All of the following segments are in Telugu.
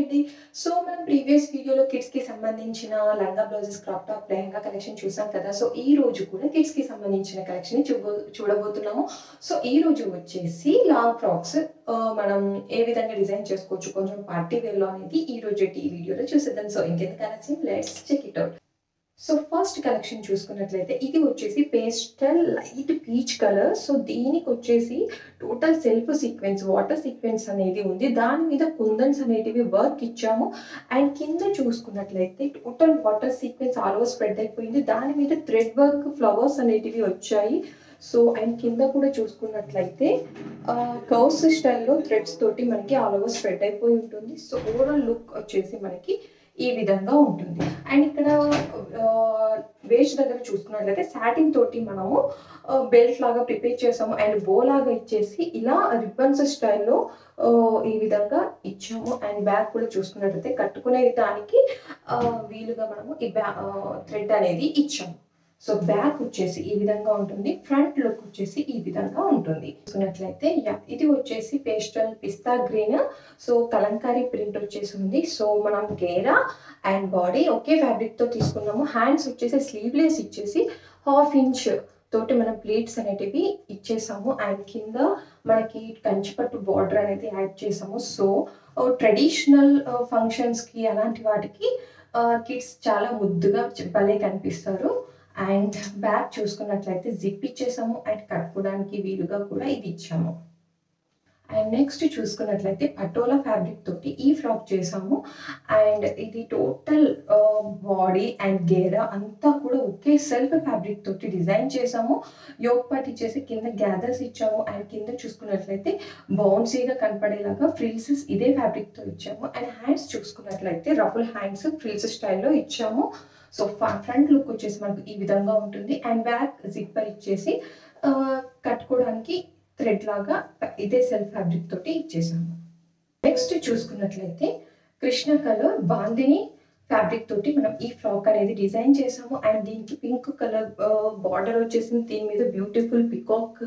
అండి సో మనం ప్రీవియస్ వీడియోలో కిడ్స్కి సంబంధించిన langa blouses crop top lehenga collection చూసాం కదా సో ఈ రోజు కూడా కిడ్స్కి సంబంధించిన కలెక్షన్ చూబో చూడబోతున్నాము సో ఈ రోజు వచ్చేసి లాంగ్ ఫ్రాక్స్ మనం ఏ విధంగా డిజైన్ చేసుకోవచ్చు కొంచెం పార్టీ వేర్లో అనేది ఈ రోజు ఈ వీడియోలో చూసేద్దాం సో ఇంకెందుకు ఆలస్యం let's check it out so first collection చూసుకున్నట్లయితే ఇది వచ్చేసి pastel light peach colour so దీనికి వచ్చేసి total self sequence water sequence అనేది ఉంది దాని మీద కుందన్స్ అనేటివి వర్క్ ఇచ్చాము అండ్ కింద చూసుకున్నట్లయితే total water sequence all over spread అయిపోయింది దాని మీద థ్రెడ్ వర్క్ ఫ్లవర్స్ అనేటివి వచ్చాయి సో అండ్ కింద కూడా చూసుకున్నట్లయితే కౌస్ స్టైల్లో థ్రెడ్స్ తోటి మనకి ఆల్ ఓవర్ స్ప్రెడ్ అయిపోయి ఉంటుంది సో ఓవరాల్ లుక్ వచ్చేసి మనకి ఈ విధంగా ఉంటుంది అండ్ ఇక్కడ వేస్ట్ దగ్గర చూసుకున్నట్లయితే సాటిన్ తోటి మనము బెల్ట్ లాగా ప్రిపేర్ చేసాము అండ్ బో లాగా ఇచ్చేసి ఇలా రిబ్బన్స్ స్టైల్లో ఈ విధంగా ఇచ్చాము అండ్ బ్యాగ్ కూడా చూసుకున్నట్లయితే కట్టుకునే దానికి వీలుగా మనము ఈ బ్యా థ్రెడ్ అనేది ఇచ్చాము సో బ్యాక్ వచ్చేసి ఈ విధంగా ఉంటుంది ఫ్రంట్ లుక్ వచ్చేసి ఈ విధంగా ఉంటుంది చూసుకున్నట్లయితే ఇది వచ్చేసి pastel pista green so Kalamkari print వచ్చేసి ఉంది సో మనం గేరా అండ్ బాడీ ఒకే ఫ్యాబ్రిక్ తో తీసుకున్నాము హ్యాండ్స్ వచ్చేసి స్లీవ్లెస్ ఇచ్చేసి హాఫ్ ఇంచ్ తోటి మనం ప్లేట్స్ అనేటివి ఇచ్చేసాము అండ్ కింద మనకి కంచిపట్టు బార్డర్ అనేది యాడ్ చేసాము సో ట్రెడిషనల్ ఫంక్షన్స్కి అలాంటి వాటికి కిడ్స్ చాలా ముద్దుగా భలే కనిపిస్తారు అండ్ బ్యాక్ చూసుకున్నట్లయితే జిప్ ఇచ్చేసాము అండ్ కట్టుకోవడానికి వీలుగా కూడా ఇది ఇచ్చాము అండ్ నెక్స్ట్ చూసుకున్నట్లయితే పటోలా ఫ్యాబ్రిక్ తోటి ఈ ఫ్రాక్ చేసాము అండ్ ఇది టోటల్ బాడీ అండ్ గేరా అంతా కూడా ఒకే సెల్ఫ్ ఫ్యాబ్రిక్ తోటి డిజైన్ చేసాము యోగ్ పార్ట్ ఇచ్చేసి కింద గ్యాదర్స్ ఇచ్చాము అండ్ కింద చూసుకున్నట్లయితే బౌన్సీగా కనపడేలాగా ఫ్రిల్స్ ఇదే ఫ్యాబ్రిక్తో ఇచ్చాము అండ్ హ్యాండ్స్ చూసుకున్నట్లయితే రఫుల్ హ్యాండ్స్ ఫ్రిల్స్ స్టైల్లో ఇచ్చాము సో ఫ్రంట్ లుక్ వచ్చేసి మనకు ఈ విధంగా ఉంటుంది అండ్ బ్యాక్ జిప్పర్ ఇచ్చేసి కట్టుకోవడానికి థ్రెడ్ లాగా ఇదే సెల్ఫ్ ఫ్యాబ్రిక్ తోటి ఇచ్చేసాము నెక్స్ట్ చూసుకున్నట్లయితే కృష్ణ కలర్ బాందిని ఫ్యాబ్రిక్ తోటి మనం ఈ ఫ్రాక్ అనేది డిజైన్ చేసాము అండ్ దీనికి పింక్ కలర్ బార్డర్ వచ్చేసింది దీని మీద బ్యూటిఫుల్ పికాక్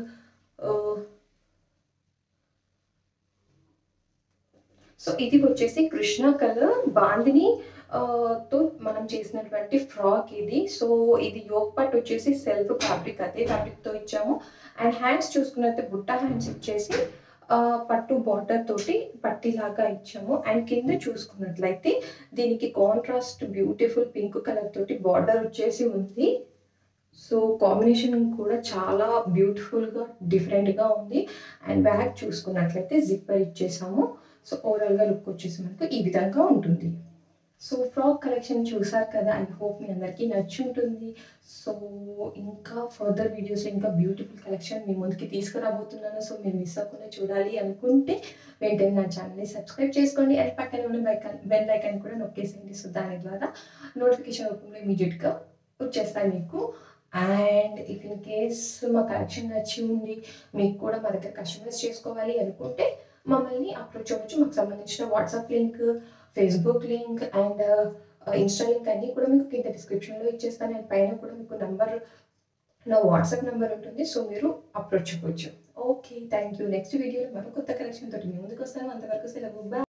సో ఇది వచ్చేసి కృష్ణ కలర్ బాందిని తో మనం చేసినటువంటి ఫ్రాక్ ఇది సో ఇది యోగ్ పట్ వచ్చేసి సెల్ఫ్ ఫ్యాబ్రిక్ అదే ఫ్యాబ్రిక్తో ఇచ్చాము అండ్ హ్యాండ్స్ చూసుకున్నట్లయితే బుట్ట హ్యాండ్స్ ఇచ్చేసి పట్టు బార్డర్ తోటి పట్టిలాగా ఇచ్చాము అండ్ కింద చూసుకున్నట్లయితే దీనికి కాంట్రాస్ట్ బ్యూటిఫుల్ పింక్ కలర్ తోటి బార్డర్ వచ్చేసి ఉంది సో కాంబినేషన్ కూడా చాలా బ్యూటిఫుల్గా డిఫరెంట్గా ఉంది అండ్ బ్యాగ్ చూసుకున్నట్లయితే జిప్పర్ ఇచ్చేసాము సో ఓవరాల్గా లుక్ వచ్చేసి మనకు ఈ విధంగా ఉంటుంది సో ఫ్రాక్ కలెక్షన్ చూసారు కదా అండ్ హోప్ మీ అందరికీ నచ్చుంటుంది సో ఇంకా ఫర్దర్ వీడియోస్ ఇంకా బ్యూటిఫుల్ కలెక్షన్ మీ ముందుకి తీసుకురాబోతున్నాను సో మీరు మిస్ అవ్వకుండా చూడాలి అనుకుంటే వెంటనే నా ఛానల్ని సబ్స్క్రైబ్ చేసుకోండి అండ్ పక్కన ఉన్న బైకాన్ బెల్ ఐకాన్ కూడా నొక్కేసేయండి సో దాని ద్వారా నోటిఫికేషన్ రూపంలో ఇమీడియట్గా వచ్చేస్తాయి మీకు అండ్ ఇఫ్ ఇన్ కేస్ మా కలెక్షన్ నచ్చి ఉంది మీకు కూడా మా దగ్గర కస్టమైజ్ చేసుకోవాలి అనుకుంటే మమ్మల్ని అప్రోచ్ అవ్వచ్చు మాకు సంబంధించిన WhatsApp link Facebook link and Insta link అన్నీ కూడా మీకు కింద డిస్క్రిప్షన్లో ఇచ్చేస్తాను అండ్ పైన కూడా మీకు నంబర్ నా వాట్సాప్ నెంబర్ ఉంటుంది సో మీరు అప్రోచ్ అవ్వచ్చు ఓకే థ్యాంక్ యూ నెక్స్ట్ వీడియోలో మరో కొత్త కలెక్షన్ తోటి మీ ముందుకు వస్తాను అంతవరకు సెలవు బాయ్